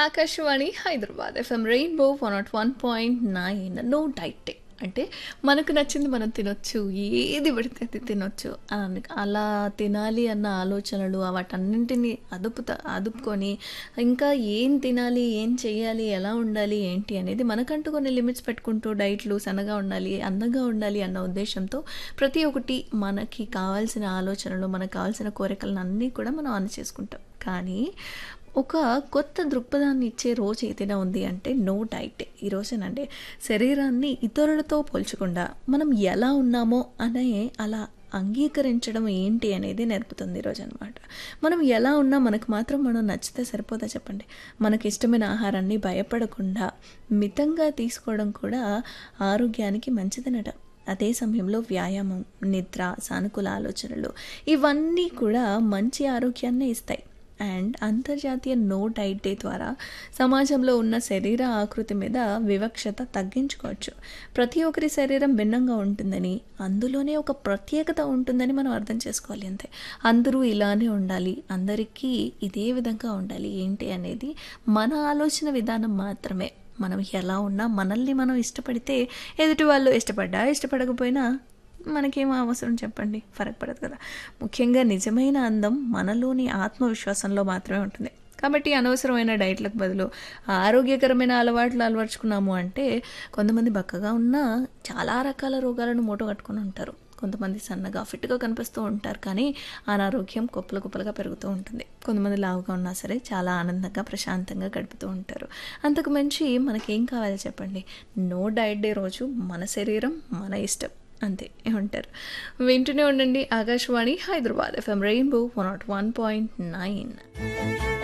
Akashvani Hyderabad FM rainbow one naught one point nine no diet అంటే మనకు నచ్చింది మనం తినొచ్చు ఏది పడితే అది తినొచ్చు అని అలా తినాలి అన్న ఆలోచనలు వాటన్నింటినీ అదుపుత అదుపుకొని ఇంకా ఏం తినాలి ఏం చేయాలి ఎలా ఉండాలి ఏంటి అనేది మనకంటూ కొన్ని లిమిట్స్ పెట్టుకుంటూ డైట్లు సన్నగా ఉండాలి అందంగా ఉండాలి అన్న ఉద్దేశంతో ప్రతి ఒక్కటి మనకి కావాల్సిన ఆలోచనలు మనకు కావాల్సిన కోరికలను అన్నీ కూడా మనం ఆన్ చేసుకుంటాం కానీ ఒక కొత్త దృక్పథాన్ని ఇచ్చే రోజు ఏదైనా ఉంది అంటే నో డైట్ ఈ రోజేనండి శరీరాన్ని ఇతరులతో పోల్చకుండా మనం ఎలా ఉన్నామో అనే అలా అంగీకరించడం ఏంటి అనేది నేర్పుతుంది ఈరోజు అనమాట మనం ఎలా ఉన్నా మనకు మాత్రం మనం నచ్చితే సరిపోదా చెప్పండి మనకి ఇష్టమైన ఆహారాన్ని భయపడకుండా మితంగా తీసుకోవడం కూడా ఆరోగ్యానికి మంచిదనట అదే సమయంలో వ్యాయామం నిద్ర సానుకూల ఆలోచనలు ఇవన్నీ కూడా మంచి ఆరోగ్యాన్ని ఇస్తాయి అండ్ అంతర్జాతీయ నో డైట్ డే ద్వారా సమాజంలో ఉన్న శరీర ఆకృతి మీద వివక్షత తగ్గించుకోవచ్చు ప్రతి ఒక్కరి శరీరం భిన్నంగా ఉంటుందని అందులోనే ఒక ప్రత్యేకత ఉంటుందని మనం అర్థం చేసుకోవాలి అంతే అందరూ ఇలానే ఉండాలి అందరికీ ఇదే విధంగా ఉండాలి ఏంటి అనేది మన ఆలోచన విధానం మాత్రమే మనం ఎలా ఉన్నా మనల్ని మనం ఇష్టపడితే ఎదుటి వాళ్ళు ఇష్టపడ్డా ఇష్టపడకపోయినా మనకేం అవసరం చెప్పండి ఫరక్ పడదు కదా ముఖ్యంగా నిజమైన అందం మనలోని ఆత్మవిశ్వాసంలో మాత్రమే ఉంటుంది కాబట్టి అనవసరమైన డైట్లకు బదులు ఆరోగ్యకరమైన అలవాట్లు అలవర్చుకున్నాము అంటే కొంతమంది బక్కగా ఉన్నా చాలా రకాల రోగాలను మూట కట్టుకుని ఉంటారు కొంతమంది సన్నగా ఫిట్గా కనిపిస్తూ ఉంటారు కానీ అనారోగ్యం కుప్పలు కుప్పలుగా పెరుగుతూ ఉంటుంది కొంతమంది లావుగా ఉన్నా సరే చాలా ఆనందంగా ప్రశాంతంగా గడుపుతూ ఉంటారు అంతకు మించి మనకేం కావాలి చెప్పండి నో డైట్ డే రోజు మన శరీరం మన ఇష్టం అంతే ఏమంటారు వింటూనే ఉండండి Akashvani Hyderabad FM rainbow one naught one point nine